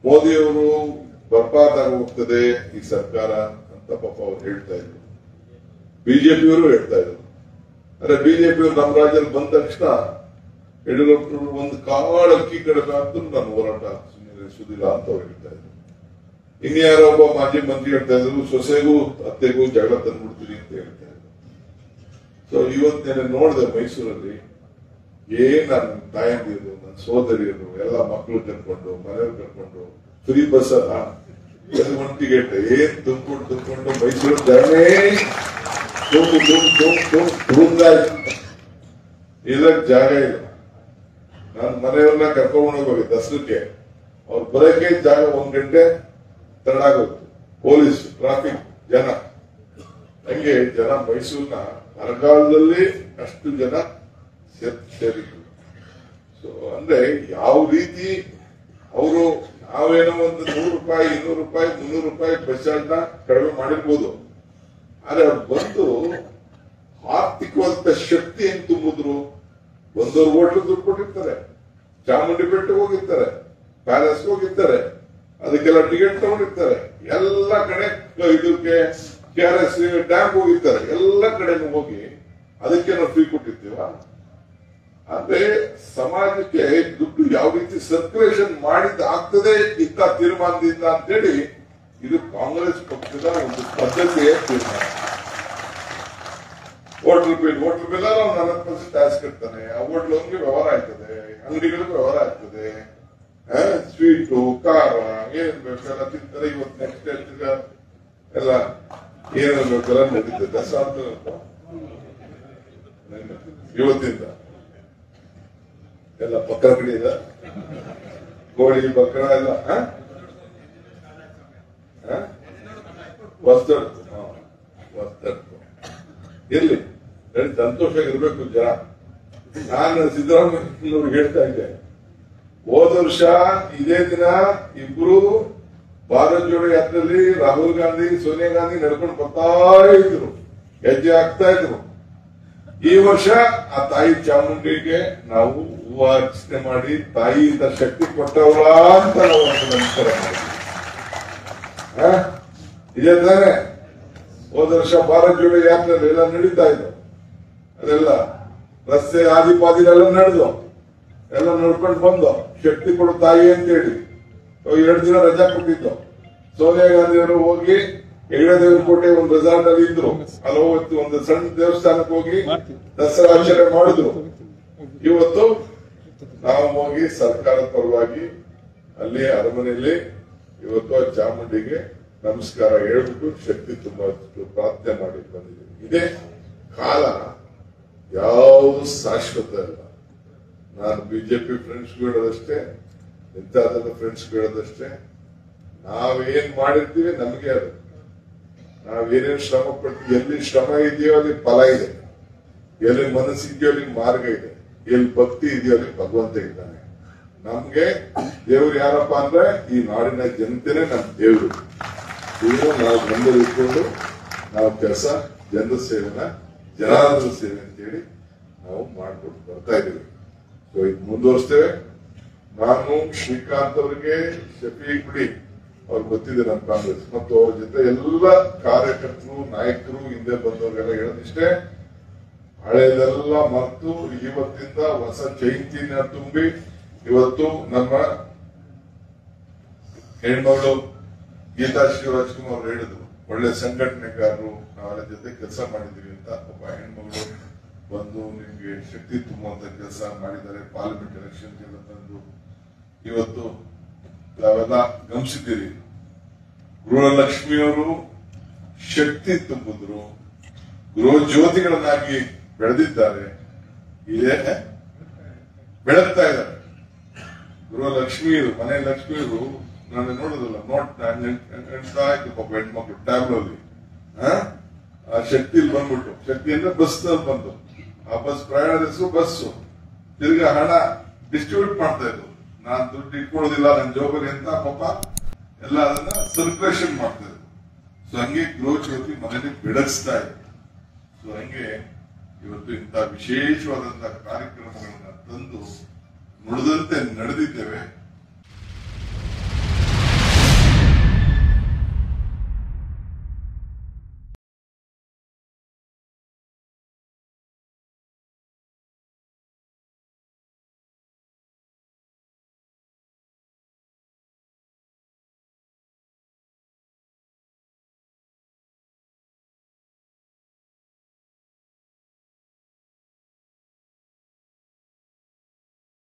ಮೋದಿಯವರು ಬರ್ಬಾದಾಗ ಹೋಗ್ತದೆ ಈ ಸರ್ಕಾರ ಅಂತ ಪಾಪ ಅವ್ರು ಹೇಳ್ತಾ ಇದ್ರು ಬಿಜೆಪಿಯವರು ಹೇಳ್ತಾ ಇದ್ರು ಅಂದ್ರೆ ಬಿಜೆಪಿಯವರು ನಮ್ಮ ರಾಜ್ಯದಲ್ಲಿ ಬಂದ ತಕ್ಷಣ ಯಡಿಯೂರಪ್ಪನವರು ಒಂದು ಕಾಳ ಅಕ್ಕಿ ಕಡಿಮೆ ಆದ್ರೂ ನಾನು ಹೋರಾಟ ಸುನಿಲಿಸುವುದಿಲ್ಲ ಅಂತ ಅವ್ರು ಹೇಳ್ತಾ ಇದ್ರು ಇನ್ಯಾರೋ ಒಬ್ಬ ಮಾಜಿ ಮಂತ್ರಿ ಹೇಳ್ತಾ ಇದ್ರು ಸೊಸೆಗೂ ಅತ್ತೆಗೂ ಜಗಳ ತಂದ್ಬಿಡ್ತೀನಿ ಅಂತ ಹೇಳ್ತಾ ಇದ್ರು ಸೊ ಇವತ್ತೇನೆ ನೋಡಿದೆ ಮೈಸೂರಲ್ಲಿ ಏನ್ ನನ್ನ ತಾಯಂದಿರು ನನ್ನ ಸೋದರಿಯರು ಎಲ್ಲ ಮಕ್ಕಳು ಕರ್ಕೊಂಡು ಮನೆಯವ್ರು ಕರ್ಕೊಂಡು ಫ್ರೀ ಬಸ್ ಅಲ್ಲ ಒನ್ ಟಿಕೆಟ್ ಏನ್ ತುಂಬಿಕೊಂಡು ತುಂಬಿಕೊಂಡು ಮೈಸೂರು ಧರಣಿ ತುಂಬು ತುಂಬ ತುಂಬ ತುಂಬ ತುಂಬ್ದಾಯ್ತು ಇಲ್ಲಕ್ ಜಾಗ ಇಲ್ಲ ನಾನು ಮನೆಯವ್ರನ್ನ ಕರ್ಕೊಂಡು ಹೋಗಿ ದಸರಕ್ಕೆ ಅವ್ರು ಬರೋಕೆ ಜಾಗ ಒಂದ್ ಗಂಟೆ ತಡಾಗೋಯ್ತು ಪೊಲೀಸ್ ಟ್ರಾಫಿಕ್ ಜನ ಹಂಗೆ ಜನ ಮೈಸೂರಿನ ಬರಗಾಲದಲ್ಲಿ ಅಷ್ಟು ಜನ ಸೇರ್- ಸೇರಿದ್ರು ಸೊ ಅಂದ್ರೆ ಯಾವ ರೀತಿ ಅವರು ನಾವೇನೋ ಒಂದು ನೂರು ರೂಪಾಯಿ ಇನ್ನೂರು ರೂಪಾಯಿ ಮುನ್ನೂರು ರೂಪಾಯಿ ಬಸ್ ಚಾರ್ಜ್ನ ಕಡಿಮೆ ಮಾಡಿರ್ಬೋದು ಆದ್ರೆ ಅವ್ರು ಬಂದು ಆರ್ಥಿಕವಾದ ಶಕ್ತಿ ಹೆಂಗ್ ತುಂಬಿದ್ರು ಒಂದೂವರೆ ಹೋಟ್ಲು ದುಡ್ಡು ಕೊಟ್ಟಿರ್ತಾರೆ ಚಾಮುಂಡಿ ಬೆಟ್ಟಕ್ಕೆ ಹೋಗಿರ್ತಾರೆ ಪ್ಯಾಲೇಸ್ ಹೋಗಿರ್ತಾರೆ ಅದಕ್ಕೆಲ್ಲ ಟಿಕೆಟ್ ತಗೊಂಡಿರ್ತಾರೆ ಎಲ್ಲ ಕಡೆ ಇದಕ್ಕೆ ಕೆ ಆರ್ ಎಸ್ ಡ್ಯಾಮ್ ಹೋಗಿರ್ತಾರೆ ಎಲ್ಲ ಕಡೆನೂ ಹೋಗಿ ಅದಕ್ಕೆ ನಾವು ಫ್ರೀ ಕೊಟ್ಟಿರ್ತೀವ ಅಂದ್ರೆ ಸಮಾಜಕ್ಕೆ ದುಡ್ಡು ಯಾವ ರೀತಿ ಸರ್ಕ್ಯುಲೇಷನ್ ಮಾಡಿದ ಆಗ್ತದೆ ಇಂಥ ತೀರ್ಮಾನದಿಂದ ಅಂತೇಳಿ ಇದು ಕಾಂಗ್ರೆಸ್ ಪಕ್ಷದ ಒಂದು ಪದ್ಧತಿಯ ತೀರ್ಮಾನ ಹೋಟ್ಲ್ ಬಿಲ್ ಹೋಟ್ಲ್ ಬಿಲ್ ನಾವು ನಲವತ್ತು ಪರ್ಸೆಂಟ್ ಟ್ಯಾಕ್ಸ್ ಕಟ್ತಾನೆ ಆ ಹೋಟ್ಲ್ ಅವ್ರಿಗೆ ವ್ಯವಹಾರ ಆಗ್ತದೆ ಅಂಗಡಿಗಳಿಗೆ ವ್ಯವಹಾರ ಆಗ್ತದೆ ಸ್ವೀಟು ಖಾರ ಏನ್ ಬೇಕೆಲ್ಲ ತಿಂತಾರೆ ಇವತ್ತು ನೆಕ್ಸ್ಟ್ ಹೇಳ್ತಿಗ ಎಲ್ಲ ಏನೇನು ಬೇಕೆಲ್ಲ ನಡೀತದೆ ದಸರಾ ಅಂತ ಇವತ್ತಿಂದ ಎಲ್ಲ ಪಕ್ಕ ಕಡೆಯಿಂದ ಕೋಳಿ ಬಕ್ರ ಎಲ್ಲ ಹ? ಹ? ವಸ್ತಡ್ತು ಹ, ವಸ್ತಡ್ತು ಇರ್ಲಿ ಹೇಳಿ ಸಂತೋಷ ಇರ್ಬೇಕು ಜನ ನಾನು ಸಿದ್ದರಾಮಯ್ಯನವ್ರಿಗೆ ಹೇಳ್ತಾ ಇದ್ದೆ ಹೋದ ವರ್ಷ ಇದೇ ದಿನ ಇಬ್ರು ಭಾರತ್ ಜೋಡೋ ಯಾತ್ರೆಯಲ್ಲಿ ರಾಹುಲ್ ಗಾಂಧಿ ಸೋನಿಯಾ ಗಾಂಧಿ ನಡ್ಕೊಂಡು ಬರ್ತಾ ಇದ್ರು ಹೆಜ್ಜೆ ಆಗ್ತಾ ಇದ್ರು ಈ ವರ್ಷ ಆ ತಾಯಿ ಚಾಮುಂಡಿಗೆ ನಾವು ಹೂವು ಅರ್ಚನೆ ಮಾಡಿ ತಾಯಿಯಿಂದ ಶಕ್ತಿ ಕೊಟ್ಟವಳ ಅಂತ ನಾವು ಒಂದು ನಮಸ್ಕಾರ ಮಾಡಿದ್ವಿ ಹ? ಇದೇ ತಾನೆ ಹೋದ ವರ್ಷ ಭಾರತ್ ಜೋಡೋ ಯಾತ್ರೆ ಎಲ್ಲ ನಡೀತಾ ಇದ್ದು ಅದೆಲ್ಲ ರಸ್ತೆ ಆದಿಪಾದಿಲೆಲ್ಲ ನಡೆದು ಎಲ್ಲ ನಡ್ಕೊಂಡು ಬಂದು ಶಕ್ತಿ ಕೊಡು ತಾಯಿ ಅಂತೇಳಿ ಎರಡು ದಿನ ರಜಾ ಕೊಟ್ಟಿದ್ದು ಸೋನಿಯಾ ಗಾಂಧಿ ಅವರು ಹೋಗಿ ಹೆಗಡೆ ಕೋಟೆ ಒಂದು ರೆಸಾರ್ಟ್ ಅಲ್ಲಿ ಇದ್ರು ಅಲ್ಲಿ ಹೋಗಿ ಒಂದು ಸಣ್ಣ ದೇವಸ್ಥಾನಕ್ಕೆ ಹೋಗಿ ದಸರಾ ಆಚರಣೆ ಮಾಡಿದ್ರು ಇವತ್ತು ನಾವು ಹೋಗಿ ಸರ್ಕಾರದ ಪರವಾಗಿ ಅಲ್ಲಿ ಅರಮನೆಯಲ್ಲಿ ಇವತ್ತು ಆ ಚಾಮುಂಡಿಗೆ ನಮಸ್ಕಾರ ಹೇಳ್ಬಿಟ್ಟು ಶಕ್ತಿ ತುಂಬಾ ಪ್ರಾರ್ಥನೆ ಮಾಡಿ ಬಂದಿದ್ದೀವಿ ಇದೇ ಕಾಲ ಯಾವುದು ಶಾಶ್ವತ ಇಲ್ಲ ನಾನು ಬಿಜೆಪಿ ಫ್ರೆಂಡ್ಸ್ ಹೇಳೋದಷ್ಟೇ ಇಂಥದ ಫ್ರೆಂಡ್ಸ್ ಹೇಳೋದಷ್ಟೇ ನಾವೇನ್ ಮಾಡಿರ್ತೀವಿ ನಮಗೆ ಅದು ನಾವೇನೇನ್ ಶ್ರಮ ಪಡ್ತೀವಿ ಎಲ್ಲಿ ಶ್ರಮ ಇದೆಯೋ ಅಲ್ಲಿ ಫಲ ಇದೆ ಎಲ್ಲಿ ಮನಸ್ಸಿದೆಯೋ ಅಲ್ಲಿ ಮಾರ್ಗ ಇದೆ ಎಲ್ಲಿ ಭಕ್ತಿ ಇದೆಯೋ ಅಲ್ಲಿ ಭಗವಂತ ಇದ್ದಾನೆ ನಮ್ಗೆ ದೇವ್ರು ಯಾರಪ್ಪ ಅಂದ್ರೆ ಈ ನಾಡಿನ ಜನತೆನೆ ನಮ್ ದೇವ್ರು ಇವರು ನಾವು ಬಂದು ಇಟ್ಕೊಂಡು ನಾವು ಕೆಲಸ ಜನರ ಸೇವೆನ ಜನಾರ್ದನ ಸೇವೆ ಅಂತೇಳಿ ನಾವು ಮಾಡ್ಕೊಂಡು ಬರ್ತಾ ಇದೀವಿ ಸೊ ಇದು ಮುಂದುವರಿಸ್ತೇವೆ ನಾನು ಶ್ರೀಕಾಂತ್ ಅವರಿಗೆ ಶಫೀಕ್ ಬಿಡಿ ಅವ್ರು ಗೊತ್ತಿದೆ ನಮ್ಮ ಕಾಂಗ್ರೆಸ್ ಮತ್ತು ಅವ್ರ ಜೊತೆ ಎಲ್ಲ ಕಾರ್ಯಕರ್ತರು ನಾಯಕರು ಹಿಂದೆ ಬಂದವರಿಗೆಲ್ಲ ಹೇಳೋದಿಷ್ಟೇ ಹಳೆಯದೆಲ್ಲ ಮರೆತು ಇವತ್ತಿಂದ ಹೊಸ ಚೈತನ್ಯ ತುಂಬಿ ಇವತ್ತು ನಮ್ಮ ಹೆಣ್ಮಗಳು ಗೀತಾ ಶಿವರಾಜ್ಕುಮಾರ್ ಅವರು ಹೇಳಿದ್ರು ಒಳ್ಳೆ ಸಂಘಟನೆಗಾರರು ನಾವೆಲ್ಲ ಜೊತೆ ಕೆಲಸ ಮಾಡಿದೀವಿ ಅಂತ ಒಬ್ಬ ಹೆಣ್ಮಗಳು ಬಂದು ನಿಮ್ಗೆ ಶಕ್ತಿ ತುಂಬುವಂತ ಕೆಲಸ ಮಾಡಿದ್ದಾರೆ ಪಾರ್ಲಿಮೆಂಟ್ ಎಲೆಕ್ಷನ್ ಎಲ್ಲ ತಂದು ಇವತ್ತು ತಾವೆಲ್ಲ ಗಮನಿಸಿದ್ದೀರಿ ಗೃಹಲಕ್ಷ್ಮಿಯವರು ಶಕ್ತಿ ತುಂಬಿದ್ರು ಗೃಹ ಜ್ಯೋತಿಗಳನ್ನಾಗಿ ಬೆಳೆದಿದ್ದಾರೆ ಇದೇ ಬೆಳಗ್ತಾ ಇದ್ದಾರೆ ಗೃಹಲಕ್ಷ್ಮಿಯರು ಮನೆ ಲಕ್ಷ್ಮಿಯರು ನಾನು ನೋಡುದಿಲ್ಲ ನೋಟ್ ಎಣ್ತಾ ಇತ್ತು ಪಾಪ ಹೆಣ್ಮಕ್ಳು ಟ್ಯಾಬ್ಲಲ್ಲಿ ಆ ಶಕ್ತಿಲಿ ಬಂದ್ಬಿಟ್ಟು ಶಕ್ತಿ ಅಂದ್ರೆ ಬಸ್ ಬಂದು ಆ ಬಸ್ ಪ್ರಯಾಣದ ಹೆಸರು ಬಸ್ಸು ತಿರ್ಗಾ ಹಣ ಡಿಸ್ಟ್ರಿಬ್ಯೂಟ್ ಮಾಡ್ತಾ ಇದ್ರು ನಾನ್ ದುಡ್ಡು ಇಟ್ಕೊಳ್ಳೋದಿಲ್ಲ ನನ್ನ ಜೋಬಲ್ಲಿ ಅಂತ ಪಾಪ ಎಲ್ಲ ಅದನ್ನ ಸರ್ಕ್ಯುಲೇಷನ್ ಮಾಡ್ತಾ ಇದ್ರು ಸೊ ಹಂಗೆ ಗೃಹ ಜ್ಯೋತಿ ಮನೇಲಿ ಬೆಳಗಿಸ್ತಾ ಇದ್ರು ಸೊ ಹಂಗೆ ಇವತ್ತು ಇಂಥ ವಿಶೇಷವಾದಂತಹ ಕಾರ್ಯಕ್ರಮಗಳನ್ನ ತಂದು ನುಡಿದಂತೆ ನಡೆದಿದ್ದೇವೆ